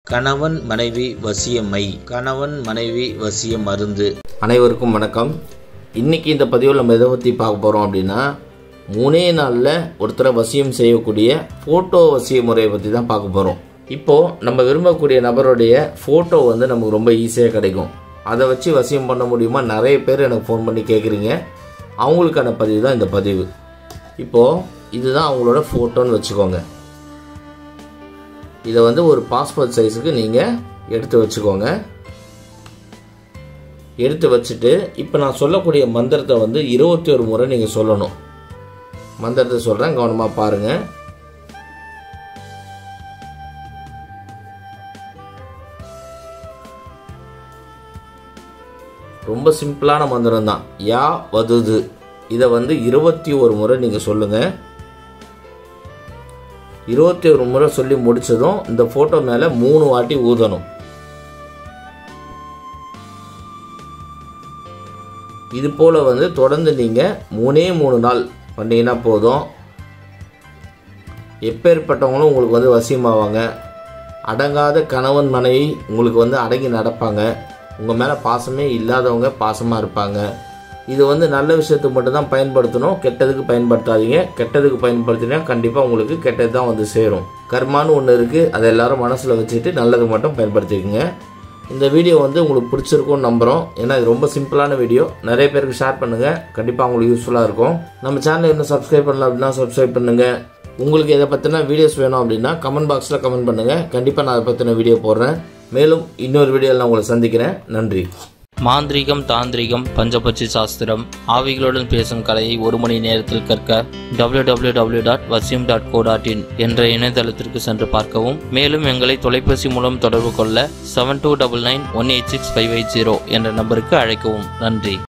கணவன் மனைவி வசியமை கணவன் மனைவி வசிய மருந்து அனைவருக்கும் வணக்கம் இன்னைக்கு இந்த பதிவில் நம்ம எதை பற்றி பார்க்க போகிறோம் அப்படின்னா மூணே நாளில் ஒருத்தரை வசியம் செய்யக்கூடிய ஃபோட்டோ வசிய முறையை பற்றி தான் பார்க்க போகிறோம் இப்போது நம்ம விரும்பக்கூடிய நபருடைய ஃபோட்டோ வந்து நமக்கு ரொம்ப ஈஸியாக கிடைக்கும் அதை வச்சு வசியம் பண்ண முடியுமா நிறைய பேர் எனக்கு ஃபோன் பண்ணி கேட்குறீங்க அவங்களுக்கான பதிவு தான் இந்த பதிவு இப்போது இதுதான் அவங்களோட ஃபோட்டோன்னு வச்சுக்கோங்க இதை வந்து ஒரு பாஸ்போர்ட் சைஸுக்கு நீங்கள் எடுத்து வச்சுக்கோங்க எடுத்து வச்சுட்டு இப்போ நான் சொல்லக்கூடிய மந்திரத்தை வந்து இருபத்தி ஒரு முறை நீங்கள் சொல்லணும் மந்திரத்தை சொல்கிறேன் கவனமாக பாருங்கள் ரொம்ப சிம்பிளான மந்திரம் தான் யா வதுது இதை வந்து இருபத்தி ஒரு முறை நீங்கள் சொல்லுங்கள் இருபத்தி ஒரு முறை சொல்லி முடிச்சதும் இந்த ஃபோட்டோ மேலே மூணு வாட்டி ஊதணும் இது போல் வந்து தொடர்ந்து நீங்கள் மூணே மூணு நாள் பண்ணீங்கன்னா போதும் எப்பேற்பட்டவங்களும் உங்களுக்கு வந்து வசியமாவாங்க அடங்காத கணவன் மனைவி உங்களுக்கு வந்து அடங்கி நடப்பாங்க உங்கள் மேலே பாசமே இல்லாதவங்க பாசமாக இருப்பாங்க இது வந்து நல்ல விஷயத்துக்கு மட்டும்தான் பயன்படுத்தணும் கெட்டதுக்கு பயன்படுத்தாதீங்க கெட்டதுக்கு பயன்படுத்தினா கண்டிப்பாக உங்களுக்கு கெட்டது தான் வந்து சேரும் கர்மான்னு ஒன்று இருக்குது அதை எல்லாரும் மனசில் வச்சுட்டு நல்லது மட்டும் பயன்படுத்திக்கோங்க இந்த வீடியோ வந்து உங்களுக்கு பிடிச்சிருக்கும்னு நம்புகிறோம் ஏன்னா இது ரொம்ப சிம்பிளான வீடியோ நிறைய பேருக்கு ஷேர் பண்ணுங்கள் கண்டிப்பாக உங்களுக்கு யூஸ்ஃபுல்லாக இருக்கும் நம்ம சேனலை இன்னும் சப்ஸ்கிரைப் பண்ணல அப்படின்னா சப்ஸ்கிரைப் பண்ணுங்கள் உங்களுக்கு இதை பற்றின வீடியோஸ் வேணும் அப்படின்னா கமெண்ட் பாக்ஸில் கமெண்ட் பண்ணுங்கள் கண்டிப்பாக நான் அதை பற்றின வீடியோ போடுறேன் மேலும் இன்னொரு வீடியோவில் நான் உங்களை சந்திக்கிறேன் நன்றி மாந்திரீகம் தாந்திரிகம் பஞ்சபட்சி சாஸ்திரம் ஆவிகளுடன் பேசும் கலையை ஒரு மணி நேரத்தில் கற்க www.vasim.co.in டாட் வசியம் டாட் கோ டாட் இன் என்ற இணையதளத்திற்கு சென்று பார்க்கவும் மேலும் எங்களை தொலைபேசி மூலம் தொடர்பு கொள்ள seven two double nine one eight six five eight zero என்ற நம்பருக்கு அழைக்கவும் நன்றி